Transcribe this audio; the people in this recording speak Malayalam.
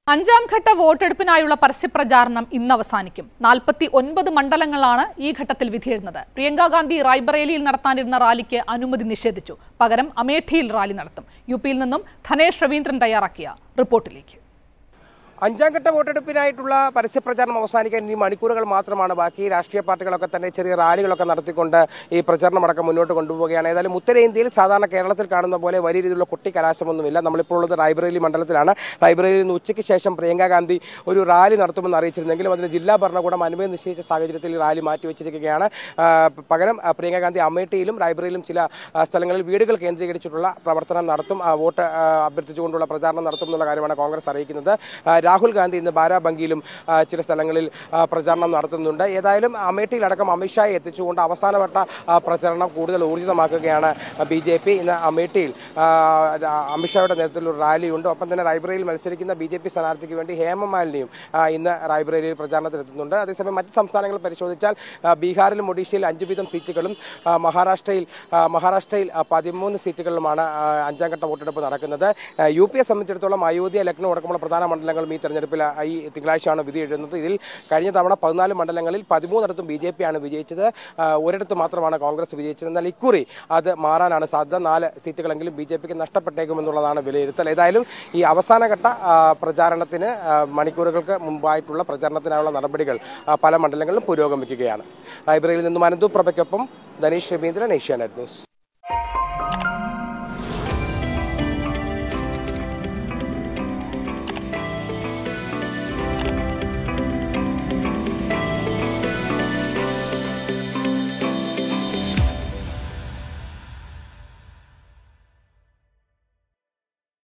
അഞ്ചാം ഘട്ട വോട്ടെടുപ്പിനായുള്ള പരസ്യപ്രചാരണം ഇന്ന് അവസാനിക്കും നാൽപ്പത്തി ഒൻപത് മണ്ഡലങ്ങളാണ് ഈ ഘട്ടത്തിൽ വിധിയെഴുന്നത് പ്രിയങ്ക ഗാന്ധി റായ്ബറേലിയിൽ നടത്താനിരുന്ന റാലിക്ക് അനുമതി നിഷേധിച്ചു പകരം അമേഠിയിൽ റാലി നടത്തും യു പിയിൽ നിന്നും ധനേഷ് രവീന്ദ്രൻ തയ്യാറാക്കിയ റിപ്പോർട്ടിലേക്ക് അഞ്ചാം ഘട്ട വോട്ടെടുപ്പിനായിട്ടുള്ള പരസ്യപ്രചാരണം അവസാനിക്കാൻ ഇനി മണിക്കൂറുകൾ മാത്രമാണ് ബാക്കി രാഷ്ട്രീയ പാർട്ടികളൊക്കെ തന്നെ ചെറിയ റാലികളൊക്കെ നടത്തിക്കൊണ്ട് ഈ പ്രചരണം അടക്കം മുന്നോട്ട് കൊണ്ടുപോവുകയാണ് ഏതായാലും ഉത്തരേന്ത്യയിൽ സാധാരണ കേരളത്തിൽ കാണുന്ന പോലെ വലിയ രീതിയിലുള്ള കുട്ടിക്കലാശമൊന്നുമില്ല നമ്മളിപ്പോൾ ഉള്ളത് റായ്ബറേലി മണ്ഡലത്തിലാണ് റായ്ബറേലിയിൽ നിന്ന് ഉച്ചയ്ക്ക് ശേഷം പ്രിയങ്ക ഗാന്ധി ഒരു റാലി നടത്തുമെന്ന് അറിയിച്ചിരുന്നെങ്കിലും അതിന് ജില്ലാ ഭരണകൂടം അനുമതി നിശ്ചയിച്ച സാഹചര്യത്തിൽ ഈ റാലി മാറ്റിവെച്ചിരിക്കുകയാണ് ആ, പകരം ആ, പ്രിയങ്ക ഗാന്ധി അമേഠിയിലും റായ്ബറേലിയിലും ചില ആ, സ്ഥലങ്ങളിൽ വീടുകൾ കേന്ദ്രീകരിച്ചിട്ടുള്ള പ്രവർത്തനം നടത്തും ആ, വോട്ട് ആ, അഭ്യർത്ഥിച്ചുകൊണ്ടുള്ള പ്രചാരണം നടത്തും എന്നുള്ള കാര്യമാണ് കോൺഗ്രസ് അറിയിക്കുന്നത് ആ, രാഹുൽ ഗാന്ധി ഇന്ന് ബാരാബങ്കിയിലും ആ, ചില സ്ഥലങ്ങളിൽ ആ, പ്രചാരണം നടത്തുന്നുണ്ട് ഏതായാലും അമേഠിയിലടക്കം അമിത്ഷായെ എത്തിച്ചുകൊണ്ട് അവസാനവട്ട ആ, പ്രചരണം കൂടുതൽ ഊർജിതമാക്കുകയാണ് ബി ജെ പി ഇന്ന് അമേഠിയിൽ ആ, രാ- അമിത്ഷായുടെ നേതൃത്വത്തിൽ ഒരു റാലിയുണ്ട് ഒപ്പം തന്നെ റായ്ബറേലിയിൽ മത്സരിക്കുന്ന ബി ജെ പി സ്ഥാനാർത്ഥിക്ക് വേണ്ടി ഹേമമാലിനിയും ആ, ഇന്ന് റായ്ബറേലിയിൽ പ്രചാരണത്തിനെത്തുന്നുണ്ട് അതേസമയം മറ്റ് സംസ്ഥാനങ്ങൾ പരിശോധിച്ചാൽ ആ, ബീഹാറിലും ഒഡീഷയിലും അഞ്ചു വീതം സീറ്റുകളും ആ, മഹാരാഷ്ട്രയിൽ ആ, മഹാരാഷ്ട്രയിൽ ആ, പതിമൂന്ന് സീറ്റുകളിലുമാണ് ആ, അഞ്ചാം ഘട്ട വോട്ടെടുപ്പ് നടക്കുന്നത് ആ, യു പിയെ സംബന്ധിച്ചിടത്തോളം അയോധ്യ ലക്നൗ അടക്കമുള്ള പ്രധാന മണ്ഡലങ്ങളും ഈ തെരഞ്ഞെടുപ്പിൽ ആ, ഈ തിങ്കളാഴ്ചയാണ് വിധി എഴുതുന്നത് ഇതിൽ കഴിഞ്ഞ തവണ പതിനാല് മണ്ഡലങ്ങളിൽ പതിമൂന്നിടത്തും ബി ജെ പി ആണ് വിജയിച്ചത് ആ, ഒരിടത്ത് മാത്രമാണ് കോൺഗ്രസ് വിജയിച്ചത് എന്നാൽ ഇക്കുറി അത് മാറാനാണ് സാധ്യത നാല് സീറ്റുകളെങ്കിലും ബി ജെ പിക്ക് നഷ്ടപ്പെട്ടേക്കുമെന്നുള്ളതാണ് വിലയിരുത്തൽ ഏതായാലും ഈ അവസാനഘട്ട ആ, പ്രചാരണത്തിന് ആ, മണിക്കൂറുകൾക്ക് മുമ്പായിട്ടുള്ള പ്രചാരണത്തിനായുള്ള നടപടികൾ ആ, പല മണ്ഡലങ്ങളിലും പുരോഗമിക്കുകയാണ് ലൈബ്രറിയിൽ നിന്നും അനന്തു പ്രഭയ്ക്കൊപ്പം ധനീഷ് രവീന്ദ്രൻ ഏഷ്യാനെറ്റ് ന്യൂസ്